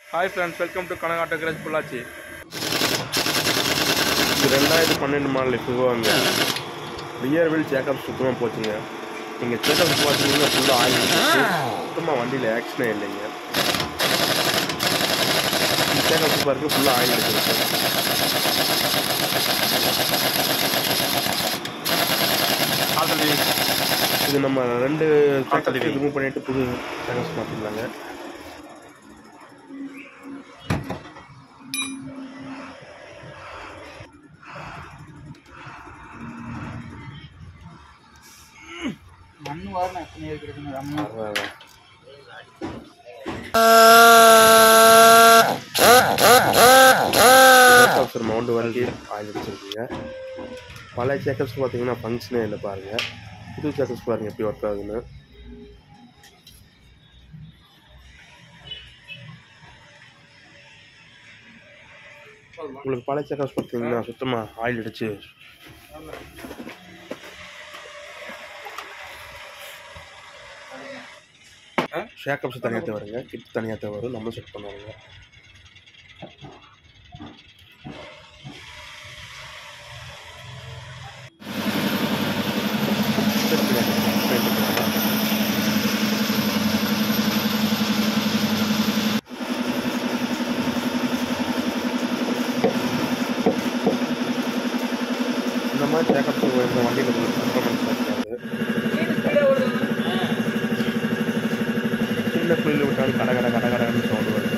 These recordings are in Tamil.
ஹாய் ஃப்ரெண்ட்ஸ் வெல்கம் டு கனகாட்ட கிரேஸ் பொள்ளாச்சி இது ரெண்டாயிரத்தி பன்னெண்டு மாடல் ஃபிகோங்க ரியர் வீல் சேக்கப் சுத்தமாக போச்சுங்க நீங்கள் சேக்கப் பார்த்தீங்கன்னா ஃபுல்லாக ஆயில் சுத்தமாக வண்டியில் ஆக்ஷனே இல்லைங்க சேக்கப் சூப்பர் இருக்குது ஃபுல்லாக ஆயில் இருக்குது இது நம்ம ரெண்டு சேக்கப் ரிமூவ் பண்ணிட்டு புது சேக்கப்ஸ் மாற்றிக்கலாங்க மண் வாரம் எத்தனை இருக்குதுங்க ரம்மு அதான் சேக்கப்ஸ் மவுண்ட் வண்டி ஆயில் அடிச்சிருக்கீங்க பழைய சேக்கப்ஸ் பார்த்தீங்கன்னா ஃபங்க்ஷனே இல்லை பாருங்கள் புது சேக்கப்ஸ் பாருங்கள் எப்படி ஒர்க் ஆகுதுன்னு உங்களுக்கு பழைய சேக்கப்ஸ் பார்த்தீங்கன்னா சுத்தமாக ஆயில் அடிச்சு ஷேக்கப்ஸ் தனியாக தான் வருங்க கிட் தனியாக தான் வரும் நம்ம செட் பண்ணுவாங்க இந்த மாதிரி சேக்கப்ஸ் இந்த வண்டியில் கம்ப்ரமைஸ் இருக்காது சின்ன புள்ளியில் விட்டாலும் கட கட கட கடன்னு சவுண்டு வருது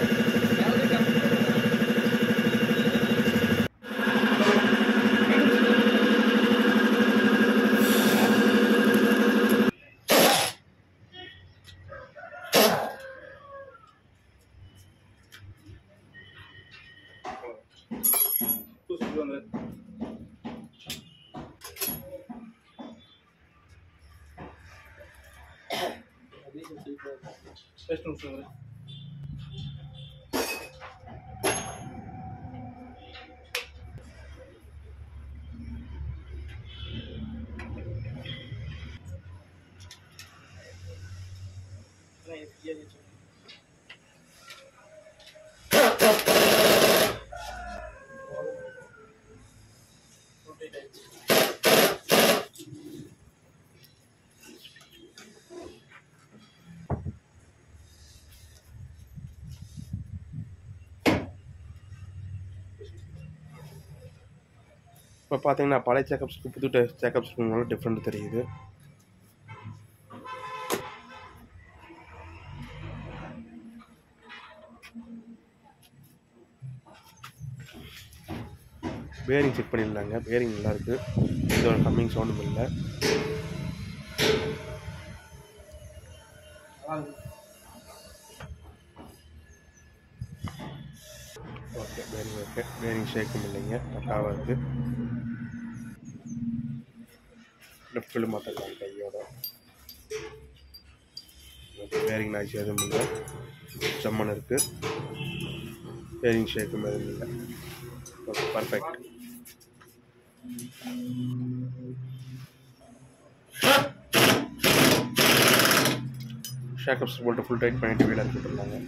இப்போ பார்த்தீங்கன்னா பழைய சேக்கப்ஸ்க்கு புது சேக்கப்ஸ்க்கு நல்லா டிஃப்ரெண்ட் தெரியுது பேரிங் செக் பண்ணியிருந்தாங்க பேரிங் நல்லா இருக்கு இதோட கம்மிங் சவுண்டும் இல்லை ஓகே பேரிங் ஓகே பேரிங் ஷேக்கும் இல்லைங்க பக்காவாக இருக்குது லெஃப்ட் ஃபீல்டு மாற்றலாம் கையோட பேரிங் நாய்ஸ் எதுவும் இல்லை செம்மன் இருக்குது பேரிங் ஷேக்கும் எதுவும் இல்லை ஓகே பர்ஃபெக்ட் ஷேக்கப்ஸ் போட்டு ஃபுல் டைட் பண்ணிட்டு வீலர் போட்டுருந்தாங்க